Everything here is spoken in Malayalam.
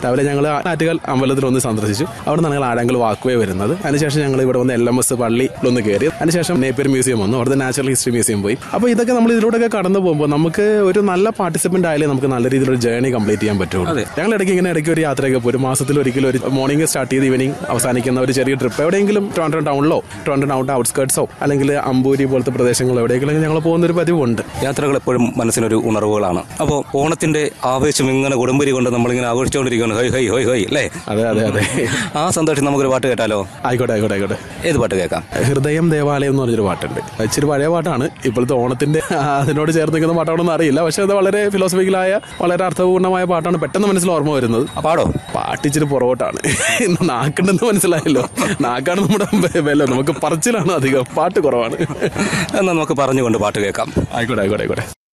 രാവിലെ ഞങ്ങൾ ആറ്റുകാൽ അമ്പലത്തിൽ ഒന്ന് സന്ദർശിച്ചു അവിടെ നിന്നാണ് ഞങ്ങൾ ആഴങ്കൽ വാക്കുവേ വരുന്നത് അതിനുശേഷം ഞങ്ങൾ ഇവിടെ വന്ന് എൽ എം എസ് പള്ളിയിലൊന്ന് കയറി അതിനുശേഷം നേപ്പിയർ മ്യൂസിയം വന്നു അവിടുത്തെ നാച്ചുറൽ ഹിസ്റ്ററി മ്യൂസിയം പോയി അപ്പോൾ ഇതൊക്കെ നമ്മൾ ഇതിലൂടെയൊക്കെ കടന്നു പോകുമ്പോൾ നമുക്ക് ഒരു നല്ല പാർട്ടിസിപ്പന്റ് ആയാലേ നമുക്ക് നല്ല രീതിയിലൊരു ജേർണി കംപ്ലീറ്റ് ചെയ്യാൻ പറ്റുള്ളൂ അതെ. ഞങ്ങൾ ഇടയ്ക്ക് ഇങ്ങനെ ഇടയ്ക്ക് ഒരു യാത്രയൊക്കെ പോകും ഒരു മാസത്തിൽ ഒരിക്കലും ഒരു മോർണിംഗ് സ്റ്റാർട്ട് ചെയ്ത് ഈവനിങ് അവസാനിക്കുന്ന ഒരു ചെറിയ ട്രിപ്പ് എവിടെയെങ്കിലും ട്രോണ്ടോ ടൗണിലോ ട്രോണ്ടോ ടൗൺ ഔട്ട്സ്കേർട്സോ അല്ലെങ്കിൽ അമ്പൂരി പോലത്തെ പ്രദേശങ്ങളോ എവിടെയെങ്കിലും ഞങ്ങൾ പോകുന്ന ഒരു പതിവുണ്ട് യാത്രകൾ എപ്പോഴും മനസ്സിനൊരു ഉണർവുകളാണ് അപ്പോൾ ഓണത്തിന്റെ ആവേശം ഇങ്ങനെ കൊടുമ്പരി കൊണ്ട് നമ്മളിങ്ങനെ ആഘോഷിച്ചുകൊണ്ടിരിക്കുകയാണ് ഹൈ ഹൈ ഹൈ ഹൈ അല്ലേ അതെ അതെ അതെ ആ സന്തോഷം നമുക്കൊരു പാട്ട് കേട്ടാലോ ആയിക്കോട്ടെ ആയിക്കോട്ടെ ആയിക്കോട്ടെ ഏത് പാട്ട് കേൾക്കാം ഹൃദയം ദേവാലയം എന്ന് പറഞ്ഞൊരു പാട്ടുണ്ട് ഇച്ചിരി പഴയ പാട്ടാണ് ഇപ്പോഴത്തെ ഓണത്തിന്റെ അതിനോട് ചേർന്ന് നിൽക്കുന്ന പാട്ടാണെന്ന് അറിയില്ല പക്ഷെ അത് വളരെ ഫിലോസഫിക്കലായ വളരെ അർത്ഥപൂർണ്ണമായ പാട്ടാണ് പെട്ടെന്ന് മനസ്സിൽ ഓർമ്മ വരുന്നത് ആ പാടോ പാട്ട് ഇച്ചിരി പുറകോട്ടാണ് നാക്കുണ്ടെന്ന് മനസ്സിലായല്ലോ നാക്കാണ് നമ്മുടെ വില നമുക്ക് പറച്ചിലാണ് അധികം പാട്ട് കുറവാണ് എന്നാൽ നമുക്ക് പറഞ്ഞുകൊണ്ട് പാട്ട് കേൾക്കാം ആയിക്കോട്ടെ ആയിക്കോട്ടെ ആയിക്കോട്ടെ